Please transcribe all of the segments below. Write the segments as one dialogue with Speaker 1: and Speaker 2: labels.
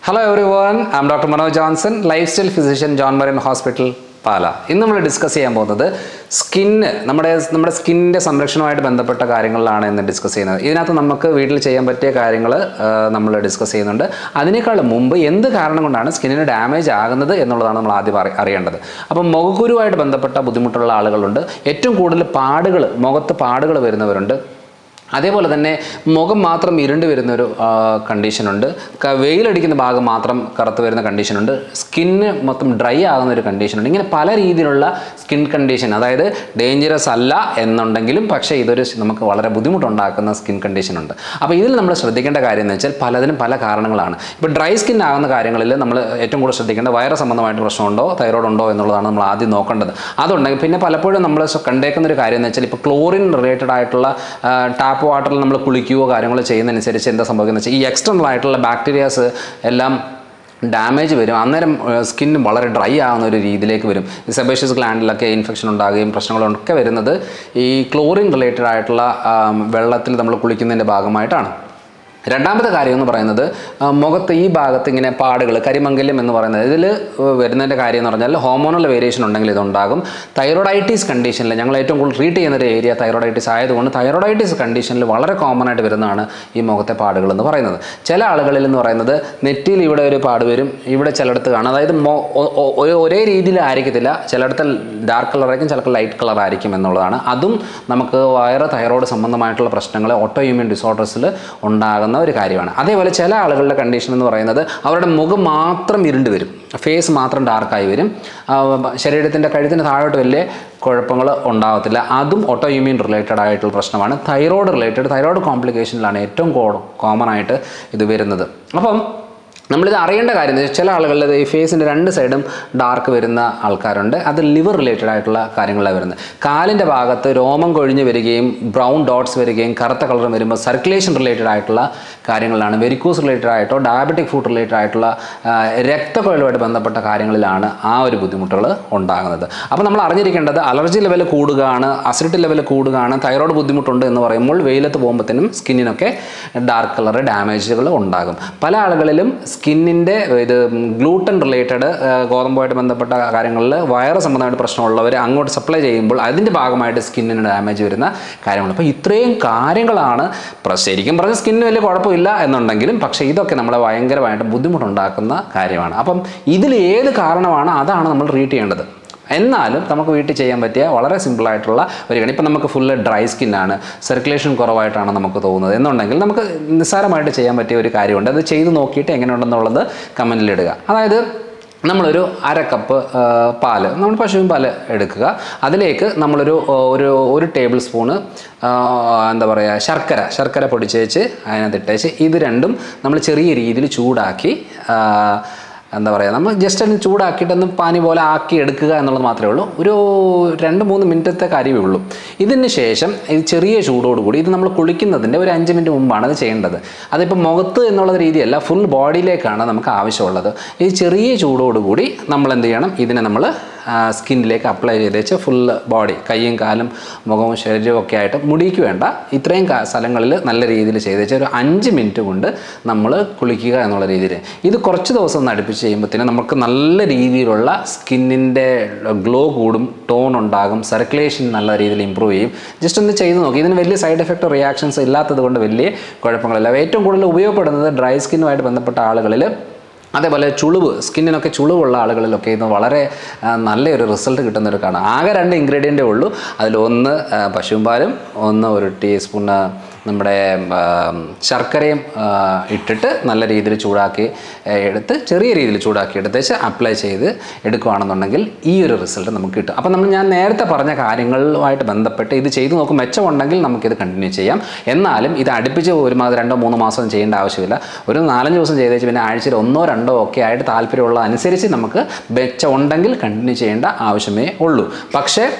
Speaker 1: hello everyone I'm doctor Manoj Johnson lifestyle physician John Marian hospital Pala ഇന്ന് നമ്മൾ discuss ചെയ്യാൻ പോകുന്നത് skin നമ്മുടെ നമ്മുടെ സ്കിന്നിൻ്റെ സംരക്ഷണവുമായിട്ട് ബന്ധപ്പെട്ട കാര്യങ്ങളിലാണ് ഇന്ന് ഡിസ്കസ് ചെയ്യുന്നത് ഇതിനകത്ത് നമുക്ക് വീട്ടിൽ ചെയ്യാൻ പറ്റിയ കാര്യങ്ങൾ നമ്മൾ ഡിസ്കസ് ചെയ്യുന്നുണ്ട് അതിനേക്കാൾ മുമ്പ് എന്ത് കാരണം കൊണ്ടാണ് സ്കിന്നിന് ഡാമേജ് ആകുന്നത് എന്നുള്ളതാണ് നമ്മൾ ആദ്യം അറി- അറിയേണ്ടത് അപ്പം മുഖക്കുരുവായിട്ട് ബന്ധപ്പെട്ട ബുദ്ധിമുട്ടുള്ള ആളുകളുണ്ട് ഏറ്റവും കൂടുതൽ പാടുകൾ മുഖത്ത് പാടുകൾ വരുന്നവരുണ്ട് അതേപോലെ തന്നെ മുഖം മാത്രം ഇരുണ്ട് വരുന്ന ഒരു കണ്ടീഷനുണ്ട് വെയിലടിക്കുന്ന ഭാഗം മാത്രം കറുത്ത് വരുന്ന കണ്ടീഷനുണ്ട് സ്കിന്ന് മൊത്തം ഡ്രൈ ആകുന്ന ഒരു കണ്ടീഷനുണ്ട് ഇങ്ങനെ പല രീതിയിലുള്ള സ്കിൻ കണ്ടീഷൻ അതായത് ഡേഞ്ചറസ് അല്ല എന്നുണ്ടെങ്കിലും പക്ഷേ ഇതൊരു നമുക്ക് വളരെ ബുദ്ധിമുട്ടുണ്ടാക്കുന്ന സ്കിൻ കണ്ടീഷനുണ്ട് അപ്പോൾ ഇതിൽ നമ്മൾ ശ്രദ്ധിക്കേണ്ട കാര്യം എന്ന് വെച്ചാൽ പലതിനും പല കാരണങ്ങളാണ് ഇപ്പോൾ ഡ്രൈ സ്കിൻ ആകുന്ന കാര്യങ്ങളിൽ നമ്മൾ ഏറ്റവും കൂടുതൽ ശ്രദ്ധിക്കേണ്ട വൈറസ് സംബന്ധമായിട്ട് പ്രശ്നമുണ്ടോ തൈറോയ്ഡ് ഉണ്ടോ എന്നുള്ളതാണ് നമ്മൾ ആദ്യം നോക്കേണ്ടത് അതുണ്ടെങ്കിൽ പിന്നെ പലപ്പോഴും നമ്മൾ കണ്ടേക്കുന്ന ഒരു കാര്യം എന്ന് വെച്ചാൽ ഇപ്പോൾ ക്ലോറിൻ റിലേറ്റഡ് ആയിട്ടുള്ള ടാപ്പ് വാട്ടറിൽ നമ്മൾ കുളിക്കുകയോ കാര്യങ്ങൾ ചെയ്യുന്നതനുസരിച്ച് എന്താ സംഭവിക്കുന്നത് വെച്ചാൽ ഈ എക്സ്റ്റേണൽ ആയിട്ടുള്ള ബാക്ടീരിയാസ് എല്ലാം ഡാമേജ് വരും അന്നേരം സ്കിൻ വളരെ ഡ്രൈ ആവുന്ന ഒരു രീതിയിലേക്ക് വരും ഈ സെബേഷ്യസ് ഗ്ലാൻഡിലൊക്കെ ഇൻഫെക്ഷൻ ഉണ്ടാകുകയും പ്രശ്നങ്ങളൊക്കെ വരുന്നത് ഈ ക്ലോറിൻ റിലേറ്റഡ് ആയിട്ടുള്ള ആം, വെള്ളത്തിൽ നമ്മൾ കുളിക്കുന്നതിൻ്റെ ഭാഗമായിട്ടാണ് രണ്ടാമത്തെ കാര്യം എന്ന് പറയുന്നത് ആ, മുഖത്ത് ഈ ഭാഗത്ത് ഇങ്ങനെ പാടുകൾ കരിമംഗല്യം എന്ന് പറയുന്നത് ഇതിൽ വരുന്നതിൻ്റെ കാര്യം എന്ന് പറഞ്ഞാൽ ഹോമോണൽ വേരിയേഷൻ ഉണ്ടെങ്കിൽ ഇതുണ്ടാകും തൈറോയിഡൈറ്റിസ് കണ്ടീഷനിൽ ഞങ്ങൾ ഏറ്റവും കൂടുതൽ ട്രീറ്റ് ചെയ്യുന്ന ഒരു ഏരിയ തൈറോയിഡൈറ്റിസ് ആയതുകൊണ്ട് തൈറോയിഡൈറ്റിസ് കണ്ടീഷനിൽ വളരെ കോമൺ ആയിട്ട് വരുന്നതാണ് ഈ മുഖത്തെ പാടുകൾ എന്ന് പറയുന്നത് ചില ആളുകളിൽ എന്ന് പറയുന്നത് നെറ്റിയിൽ ഇവിടെ ഒരു പാട് വരും ഇവിടെ ചിലയിടത്ത് കാണാം അതായത് മൊ- ഒ- ഒ- ഒ- ഒരേ രീതിയിൽ ആയിരിക്കത്തില്ല ചിലയിടത്ത് ഡാർക്ക് കളർ ആയിരിക്കും ചിലപ്പോൾ ലൈറ്റ് കളർ ആയിരിക്കും എന്നുള്ളതാണ് അതും നമുക്ക് വയറ് തൈറോയ്ഡ് സംബന്ധമായിട്ടുള്ള പ്രശ്നങ്ങൾ ഓട്ടോ ഇമ്യൂൺ ഡിസോർഡേഴ്സിൽ ഉണ്ടാകുന്ന ഒരു കാര്യമാണ് അതേപോലെ ചില ആളുകളുടെ കണ്ടീഷൻ എന്ന് പറയുന്നത് അവരുടെ മുഖം മാത്രം ഇരുണ്ട് വരും ഫേസ് മാത്രം ഡാർക്കായി വരും ആ, ശരീരത്തിൻ്റെ കഴുത്തിന് താഴോട്ട് വലിയ കുഴപ്പങ്ങൾ ഉണ്ടാകത്തില്ല അതും ഓട്ടോ ഇമ്യൂൺ റിലേറ്റഡ് ആയിട്ടുള്ള പ്രശ്നമാണ് തൈറോയ്ഡ് റിലേറ്റഡ് തൈറോയ്ഡ് കോംപ്ലിക്കേഷനിലാണ് ഏറ്റവും കോമൺ ആയിട്ട് ഇത് വരുന്നത് അപ്പം നമ്മളിത് അറിയേണ്ട കാര്യം എന്ന് വെച്ചാൽ ചില ആളുകളിൽ ഈ ഫേസിൻ്റെ രണ്ട് സൈഡും ഡാർക്ക് വരുന്ന ആൾക്കാരുണ്ട് അത് ലിവർ റിലേറ്റഡ് ആയിട്ടുള്ള കാര്യങ്ങളാണ് വരുന്നത് കാലിൻ്റെ ഭാഗത്ത് രോമം കൊഴിഞ്ഞ് വരികയും ബ്രൗൺ ഡോട്ട്സ് വരികയും കറുത്ത കളർ വരുമ്പോൾ സർക്കുലേഷൻ റിലേറ്റഡ് ആയിട്ടുള്ള കാര്യങ്ങളിലാണ് വെരിക്കോസ് റിലേറ്റഡ് ആയിട്ടോ ഡയബറ്റിക് ഫുഡ് റിലേറ്റഡ് ആയിട്ടുള്ള ആ, രക്തക്കുഴലുമായിട്ട് ബന്ധപ്പെട്ട കാര്യങ്ങളിലാണ് ആ ഒരു ബുദ്ധിമുട്ടുകൾ ഉണ്ടാകുന്നത് അപ്പോൾ നമ്മൾ അറിഞ്ഞിരിക്കേണ്ടത് അലർജി ലെവൽ കൂടുകയാണ് അസിഡിറ്റി ലെവൽ കൂടുകയാണ് തൈറോയ്ഡ് ബുദ്ധിമുട്ടുണ്ട് എന്ന് പറയുമ്പോൾ വെയിലത്ത് പോകുമ്പോഴത്തേനും സ്കിന്നിനൊക്കെ ഡാർക്ക് കളർ ഡാമേജുകൾ ഉണ്ടാകും പല ആളുകളിലും സ്കിന്നിൻ്റെ ഇത് ഗ്ലൂട്ടൻ റിലേറ്റഡ് ഗോതമ്പുമായിട്ട് ബന്ധപ്പെട്ട കാര്യങ്ങളിൽ വയറ് സംബന്ധമായിട്ട് പ്രശ്നമുള്ളവർ അങ്ങോട്ട് സപ്ലൈ ചെയ്യുമ്പോൾ അതിൻ്റെ ഭാഗമായിട്ട് സ്കിന്നിന് ഡാമേജ് വരുന്ന കാര്യങ്ങൾ അപ്പോൾ ഇത്രയും കാര്യങ്ങളാണ് പ്ര- ശരിക്കും പറഞ്ഞ സ്കിന്നിന് വലിയ കുഴപ്പമില്ല എന്നുണ്ടെങ്കിലും പക്ഷേ ഇതൊക്കെ നമ്മളെ ഭയങ്കരമായിട്ട് ബുദ്ധിമുട്ടുണ്ടാക്കുന്ന കാര്യമാണ് അപ്പം ഇതിൽ ഏത് കാരണമാണ് അതാണ് നമ്മൾ ട്രീറ്റ് ചെയ്യേണ്ടത് എന്നാലും നമുക്ക് വീട്ടിൽ ചെയ്യാൻ പറ്റിയ വളരെ സിമ്പിളായിട്ടുള്ള ഒരു കാര്യം ഇപ്പം നമുക്ക് ഫുള്ള് ഡ്രൈ സ്കിന്നാണ് സർക്കുലേഷൻ കുറവായിട്ടാണ് നമുക്ക് തോന്നുന്നത് എന്നുണ്ടെങ്കിൽ നമുക്ക് നിസ്സാരമായിട്ട് ചെയ്യാൻ പറ്റിയ ഒരു കാര്യമുണ്ട് അത് ചെയ്ത് നോക്കിയിട്ട് എങ്ങനെയുണ്ടെന്നുള്ളത് കമൻറ്റിലിടുക അതായത് നമ്മളൊരു അര കപ്പ് ആ, പാല് നമ്മൾ പശുവിൻ പാല് എടുക്കുക അതിലേക്ക് നമ്മളൊരു ആ, ഒരു ഒരു ടേബിൾ സ്പൂണ് ആ, എന്താ പറയുക ശർക്കര ശർക്കര പൊടിച്ചേച്ച് അതിനകത്ത് ഇട്ടേച്ച് ഇത് രണ്ടും നമ്മൾ ചെറിയ രീതിയിൽ ചൂടാക്കി ആ, എന്താ പറയുക നമ്മൾ ജസ്റ്റ് ഒന്ന് ചൂടാക്കിയിട്ടൊന്ന് പാനി പോലെ ആക്കി എടുക്കുക എന്നുള്ളത് മാത്രമേ ഉള്ളൂ ഒരു രണ്ട് മൂന്ന് മിനിറ്റത്തെ കാര്യമേ ഉള്ളൂ ഇതിന് ശേഷം ഇത് ചെറിയ ചൂടോടുകൂടി ഇത് നമ്മൾ കുളിക്കുന്നതിൻ്റെ ഒരു അഞ്ച് മിനിറ്റ് മുമ്പാണ് അത് ചെയ്യേണ്ടത് അതിപ്പോൾ മുഖത്ത് എന്നുള്ള രീതിയല്ല ഫുൾ ബോഡിയിലേക്കാണ് നമുക്ക് ആവശ്യമുള്ളത് ഈ ചെറിയ ചൂടോടുകൂടി നമ്മൾ എന്ത് ചെയ്യണം ഇതിനെ നമ്മൾ സ്കിന്നിലേക്ക് അപ്ലൈ ചെയ്ത് വെച്ച് ഫുൾ ബോഡി കൈയും കാലും മുഖവും ശരീരവും ഒക്കെ ആയിട്ട് മുടിക്ക് വേണ്ട ഇത്രയും കാ- സ്ഥലങ്ങളിൽ നല്ല രീതിയിൽ ചെയ്ത് വെച്ച് ഒരു അഞ്ച് മിനിറ്റ് കൊണ്ട് നമ്മൾ കുളിക്കുക എന്നുള്ള രീതിയിൽ ഇത് കുറച്ച് ദിവസം ഒന്ന് അടുപ്പിച്ച് ചെയ്യുമ്പോഴത്തേനും നമുക്ക് നല്ല രീതിയിലുള്ള സ്കിന്നിൻ്റെ ഗ്ലോ കൂടും ടോൺ ഉണ്ടാകും സർക്കുലേഷൻ നല്ല രീതിയിൽ ഇമ്പ്രൂവ് ചെയ്യും ജസ്റ്റ് ഒന്ന് ചെയ്ത് നോക്കി ഇതിന് വലിയ സൈഡ് എഫക്റ്റ് റിയാക്ഷൻസ് ഇല്ലാത്തത് കൊണ്ട് വലിയ കുഴപ്പങ്ങളില്ല ഏറ്റവും കൂടുതൽ ഉപയോഗപ്പെടുന്നത് ഡ്രൈ സ്കിന്നുമായിട്ട് ബന്ധപ്പെട്ട ആളുകളിൽ അതേപോലെ ചുളിവ് സ്കിന്നിനൊക്കെ ചുളിവുള്ള ആളുകളിലൊക്കെ ഇത് വളരെ ആ, നല്ലൊരു റിസൾട്ട് കിട്ടുന്ന ഒരു കാണാം ആകെ രണ്ട് ഇൻഗ്രീഡിയൻറ്റേ ഉള്ളൂ അതിലൊന്ന് ആ, പശുമ്പാലും ഒന്ന് ഒരു ടീസ്പൂൺ നമ്മുടെ ആ, ശർക്കരയും ആ, ഇട്ടിട്ട് നല്ല രീതിയിൽ ചൂടാക്കി ആ, എടുത്ത് ചെറിയ രീതിയിൽ ചൂടാക്കി എടുത്തേച്ച് അപ്ലൈ ചെയ്ത് എടുക്കുകയാണെന്നുണ്ടെങ്കിൽ ഈ ഒരു റിസൾട്ട് നമുക്ക് കിട്ടും അപ്പോൾ നമ്മൾ ഞാൻ നേരത്തെ പറഞ്ഞ കാര്യങ്ങളുമായിട്ട് ബന്ധപ്പെട്ട് ഇത് ചെയ്ത് നോക്കും മെച്ചമുണ്ടെങ്കിൽ നമുക്കിത് കണ്ടിന്യൂ ചെയ്യാം എന്നാലും ഇത് അടുപ്പിച്ച് ഒരു മാസം രണ്ടോ മൂന്നോ മാസം ചെയ്യേണ്ട ആവശ്യമില്ല ഒരു നാലഞ്ച് ദിവസം ചെയ്തേച്ച് പിന്നെ ആഴ്ചയിൽ ഒന്നോ രണ്ടോ ഒക്കെ ആയിട്ട് താല്പര്യമുള്ള അനുസരിച്ച് നമുക്ക് മെച്ചമുണ്ടെങ്കിൽ കണ്ടിന്യൂ ചെയ്യേണ്ട ആവശ്യമേ ഉള്ളൂ പക്ഷേ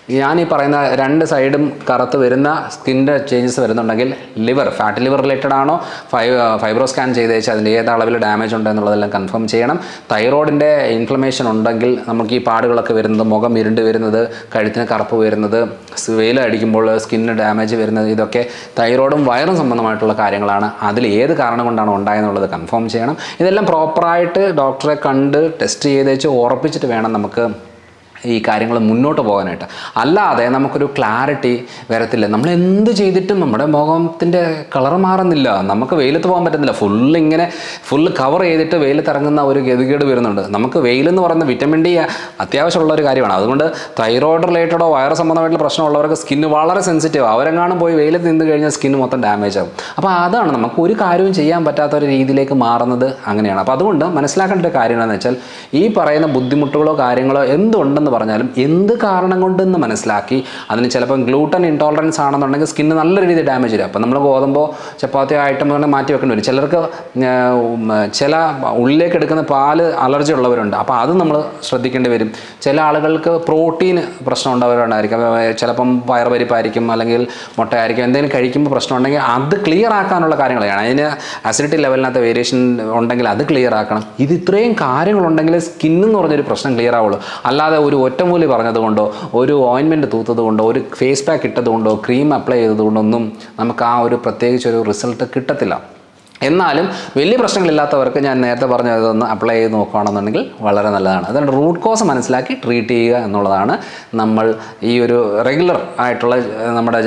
Speaker 1: ഞാൻ ഈ പറയുന്ന രണ്ട് സൈഡും കറുത്ത് വരുന്ന സ്കിൻ്റെ ചേഞ്ചസ് വരുന്നുണ്ടെങ്കിൽ ലിവർ ഫാറ്റ് ലിവർ റിലേറ്റഡ് ആണോ ഫൈ ഫൈബ്രോ സ്കാൻ ചെയ്ത് വെച്ചാൽ അതിൻ്റെ ഏത് അളവിൽ ഡാമേജ് ഉണ്ട് എന്നുള്ളതെല്ലാം കൺഫേം ചെയ്യണം തൈറോയിഡിൻ്റെ ഇൻഫ്ലമേഷൻ ഉണ്ടെങ്കിൽ നമുക്ക് ഈ പാടുകളൊക്കെ വരുന്നത് മുഖം ഇരുണ്ട് വരുന്നത് കഴുത്തിന് കറുപ്പ് വരുന്നത് സ് വെയിൽ അടിക്കുമ്പോൾ സ്കിന്നിന് ഡാമേജ് വരുന്നത് ഇതൊക്കെ തൈറോയിഡും വയറും സംബന്ധമായിട്ടുള്ള കാര്യങ്ങളാണ് അതിൽ ഏത് കാരണം കൊണ്ടാണ് ഉണ്ടായെന്നുള്ളത് കൺഫേം ചെയ്യണം ഇതെല്ലാം പ്രോപ്പറായിട്ട് ഡോക്ടറെ കണ്ട് ടെസ്റ്റ് ചെയ്ത് വെച്ച് ഉറപ്പിച്ചിട്ട് വേണം നമുക്ക് ഈ കാര്യങ്ങൾ മുന്നോട്ട് പോകാനായിട്ട് അല്ലാതെ നമുക്കൊരു ക്ലാരിറ്റി വരത്തില്ല നമ്മൾ എന്ത് ചെയ്തിട്ടും നമ്മുടെ മുഖത്തിൻ്റെ കളർ മാറുന്നില്ല നമുക്ക് വെയിലത്ത് പോകാൻ പറ്റുന്നില്ല ഫുള്ള് ഇങ്ങനെ ഫുള്ള് കവർ ചെയ്തിട്ട് വെയിലത്ത് ഇറങ്ങുന്ന ഒരു ഗതികേട് വരുന്നുണ്ട് നമുക്ക് വെയിലെന്ന് പറയുന്ന വിറ്റമിൻ ഡി അത്യാവശ്യമുള്ള ഒരു കാര്യമാണ് അതുകൊണ്ട് തൈറോയിഡ് റിലേറ്റഡോ വയറ് സംബന്ധമായിട്ടുള്ള പ്രശ്നമുള്ളവർക്ക് സ്കിന്ന് വളരെ സെൻസിറ്റീവ് അവരെങ്ങാനും പോയി വെയിലത്ത് നിന്ന് കഴിഞ്ഞാൽ സ്കിന്ന് മൊത്തം ഡാമേജ് ആകും അപ്പോൾ അതാണ് നമുക്ക് ഒരു കാര്യവും ചെയ്യാൻ പറ്റാത്ത ഒരു രീതിയിലേക്ക് മാറുന്നത് അങ്ങനെയാണ് അപ്പോൾ അതുകൊണ്ട് മനസ്സിലാക്കേണ്ട ഒരു കാര്യം എന്താണെന്ന് വെച്ചാൽ ഈ പറയുന്ന ബുദ്ധിമുട്ടുകളോ കാര്യങ്ങളോ എന്തുണ്ടെന്ന് പറഞ്ഞാലും എന്ത് കാരണം കൊണ്ടെന്ന് മനസ്സിലാക്കി അതിന് ചിലപ്പം ഗ്ലൂട്ടൻ ഇൻടോളറൻസ് ആണെന്നുണ്ടെങ്കിൽ സ്കിന്ന് നല്ല രീതിയിൽ ഡാമേജ് വരും അപ്പം നമ്മൾ ഗോതമ്പോ ചപ്പാത്തിയോ ഐറ്റം തന്നെ മാറ്റി വെക്കേണ്ടി വരും ചിലർക്ക് ആ, ഉം, ചില ഉള്ളിലേക്ക് എടുക്കുന്ന പാല് അലർജി ഉള്ളവരുണ്ട് അപ്പോൾ അത് നമ്മൾ ശ്രദ്ധിക്കേണ്ടി വരും ചില ആളുകൾക്ക് പ്രോട്ടീൻ പ്രശ്നം ഉണ്ടാവുന്നവരുണ്ടായിരിക്കും അപ്പൊ ചിലപ്പം വയറുപരിപ്പായിരിക്കും അല്ലെങ്കിൽ മുട്ടയായിരിക്കും എന്തെങ്കിലും കഴിക്കുമ്പോൾ പ്രശ്നം ഉണ്ടെങ്കിൽ അത് ക്ലിയർ ആക്കാനുള്ള കാര്യങ്ങളാണ് അതിന് അസിഡിറ്റി ലെവലിനകത്ത് വേരിയേഷൻ ഉണ്ടെങ്കിൽ അത് ക്ലിയർ ആക്കണം ഇത് ഇത്രയും കാര്യങ്ങളുണ്ടെങ്കിൽ സ്കിൻ എന്ന് പറഞ്ഞൊരു പ്രശ്നം ക്ലിയർ ആവുള്ളൂ അല്ലാതെ ഒരു ഒറ്റമൂലി പറഞ്ഞതുകൊണ്ടോ ഒരു ഓയിൻമെൻറ്റ് തൂത്തത് കൊണ്ടോ ഒരു ഫേസ് പാക്ക് ഇട്ടതുകൊണ്ടോ ക്രീം അപ്ലൈ ചെയ്തതുകൊണ്ടോ ഒന്നും നമുക്ക് ആ ഒരു പ്രത്യേകിച്ച് ഒരു റിസൾട്ട് കിട്ടത്തില്ല എന്നാലും വലിയ പ്രശ്നങ്ങളില്ലാത്തവർക്ക് ഞാൻ നേരത്തെ പറഞ്ഞതൊന്ന് അപ്ലൈ ചെയ്ത് നോക്കുകയാണെന്നുണ്ടെങ്കിൽ വളരെ നല്ലതാണ് അതുകൊണ്ട് റൂട്ട് കോസ് മനസ്സിലാക്കി ട്രീറ്റ് ചെയ്യുക എന്നുള്ളതാണ് നമ്മൾ ഈ ഒരു റെഗുലർ ആയിട്ടുള്ള ഏഹ്, നമ്മുടെ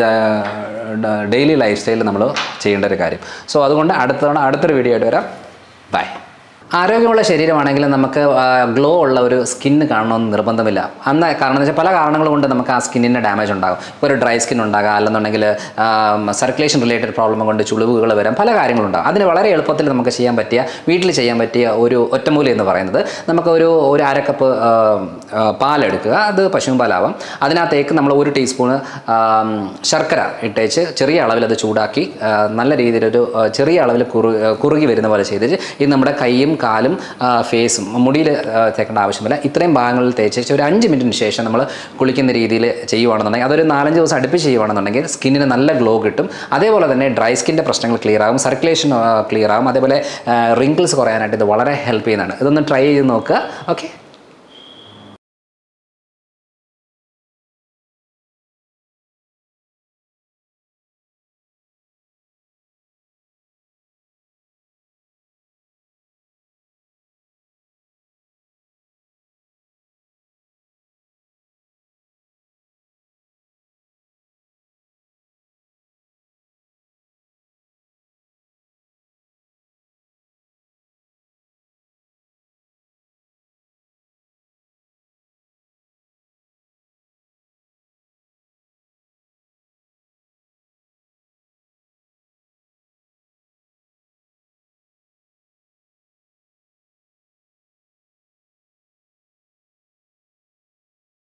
Speaker 1: ഡെയിലി ലൈഫ് സ്റ്റൈലിൽ നമ്മൾ ചെയ്യേണ്ട ഒരു കാര്യം സോ അതുകൊണ്ട് അടുത്ത തവണ അടുത്തൊരു വീഡിയോ ആയിട്ട് വരാം ബൈ ആരോഗ്യമുള്ള ശരീരമാണെങ്കിൽ നമുക്ക് ഗ്ലോ ഉള്ള ഒരു സ്കിന്ന് കാണണമെന്ന് നിർബന്ധമില്ല അന്ന് കാരണം എന്ന് വെച്ചാൽ പല കാരണങ്ങൾ കൊണ്ട് നമുക്ക് ആ സ്കിന്നിന് ഡാമേജ് ഉണ്ടാകും ഇപ്പോൾ ഒരു ഡ്രൈ സ്കിൻ ഉണ്ടാകാം അല്ലെന്നുണ്ടെങ്കിൽ സർക്കുലേഷൻ റിലേറ്റഡ് പ്രോബ്ലം കൊണ്ട് ചുളിവുകൾ വരാം പല കാര്യങ്ങളുണ്ടാകും അതിന് വളരെ എളുപ്പത്തിൽ നമുക്ക് ചെയ്യാൻ പറ്റിയ വീട്ടിൽ ചെയ്യാൻ പറ്റിയ ഒരു ഒറ്റമൂലി എന്ന് പറയുന്നത് നമുക്ക് ഒരു ഒരു അരക്കപ്പ് ആ, ആ, പാലെടുക്കുക അത് പശുവും പാലാവാം അതിനകത്തേക്ക് നമ്മൾ ഒരു ടീസ്പൂണ് ആം, ശർക്കര ഇട്ടേച്ച് ചെറിയ അളവിൽ അത് ചൂടാക്കി ആ, നല്ല രീതിയിലൊരു ആ, ചെറിയ അളവിൽ കുറു കുറുകി വരുന്ന പോലെ ചെയ്തിട്ട് ഇത് നമ്മുടെ കൈയും കാലും ആ, ഫേസും മുടിയിൽ ആ, തേക്കേണ്ട ആവശ്യമില്ല ഇത്രയും ഭാഗങ്ങളിൽ തേച്ച് ഒരു അഞ്ച് മിനിറ്റിന് ശേഷം നമ്മൾ കുളിക്കുന്ന രീതിയിൽ ചെയ്യുവാണെന്നുണ്ടെങ്കിൽ അതൊരു നാലഞ്ച് ദിവസം അടുപ്പിച്ച് ചെയ്യുവാണെന്നുണ്ടെങ്കിൽ സ്കിന്നിന് നല്ല ഗ്ലോ കിട്ടും അതേപോലെ തന്നെ ഡ്രൈ സ്കിൻ്റെ പ്രശ്നങ്ങൾ ക്ലിയർ ആകും സർക്കുലേഷൻ ക്ലിയർ ആകും അതേപോലെ റിങ്കിൾസ് കുറയാനായിട്ട് ഇത് വളരെ ഹെൽപ്പ് ചെയ്യുന്നതാണ് ഇതൊന്ന് ട്രൈ ചെയ്ത് നോക്കുക ഓക്കെ